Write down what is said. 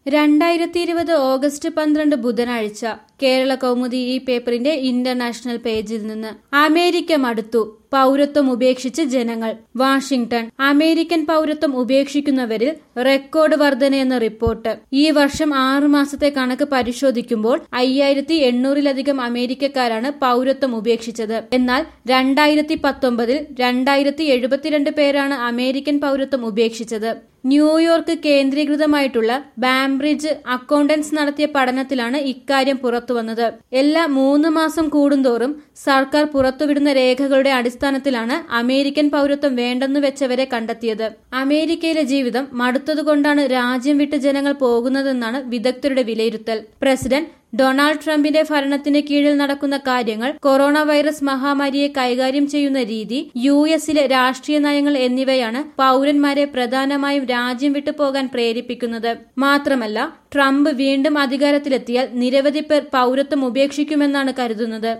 രണ്ടായിരത്തി ഇരുപത് ഓഗസ്റ്റ് പന്ത്രണ്ട് ബുധനാഴ്ച കേരള കൗമുദി ഈ പേപ്പറിന്റെ ഇന്റർനാഷണൽ പേജിൽ നിന്ന് അമേരിക്ക മടുത്തു പൗരത്വം ഉപേക്ഷിച്ച് ജനങ്ങൾ വാഷിംഗ്ടൺ അമേരിക്കൻ പൗരത്വം ഉപേക്ഷിക്കുന്നവരിൽ റെക്കോർഡ് വർധനയെന്ന റിപ്പോർട്ട് ഈ വർഷം ആറു മാസത്തെ കണക്ക് പരിശോധിക്കുമ്പോൾ അയ്യായിരത്തി എണ്ണൂറിലധികം അമേരിക്കക്കാരാണ് പൗരത്വം ഉപേക്ഷിച്ചത് എന്നാൽ രണ്ടായിരത്തി പത്തൊമ്പതിൽ രണ്ടായിരത്തി എഴുപത്തിരണ്ട് പേരാണ് അമേരിക്കൻ പൗരത്വം ഉപേക്ഷിച്ചത് ന്യൂയോർക്ക് കേന്ദ്രീകൃതമായിട്ടുള്ള ബാംബ്രിഡ്ജ് അക്കൗണ്ടൻസ് നടത്തിയ പഠനത്തിലാണ് ഇക്കാര്യം പുറത്തുവന്നത് എല്ലാ മൂന്ന് മാസം കൂടുന്തോറും സർക്കാർ പുറത്തുവിടുന്ന രേഖകളുടെ അടിസ്ഥാനത്തിലാണ് അമേരിക്കൻ പൗരത്വം വേണ്ടെന്ന് വെച്ചവരെ കണ്ടെത്തിയത് അമേരിക്കയിലെ ജീവിതം മടുത്തതുകൊണ്ടാണ് രാജ്യം വിട്ട് ജനങ്ങൾ പോകുന്നതെന്നാണ് വിദഗ്ധരുടെ വിലയിരുത്തൽ പ്രസിഡന്റ് ഡൊണാൾഡ് ട്രംപിന്റെ ഭരണത്തിന് കീഴിൽ നടക്കുന്ന കാര്യങ്ങൾ കൊറോണ വൈറസ് മഹാമാരിയെ കൈകാര്യം ചെയ്യുന്ന രീതി യു എസിലെ രാഷ്ട്രീയ നയങ്ങൾ എന്നിവയാണ് പൌരന്മാരെ പ്രധാനമായും രാജ്യം വിട്ടു പോകാൻ പ്രേരിപ്പിക്കുന്നത് മാത്രമല്ല ട്രംപ് വീണ്ടും അധികാരത്തിലെത്തിയാൽ നിരവധി പേർ പൌരത്വം ഉപേക്ഷിക്കുമെന്നാണ് കരുതുന്നത്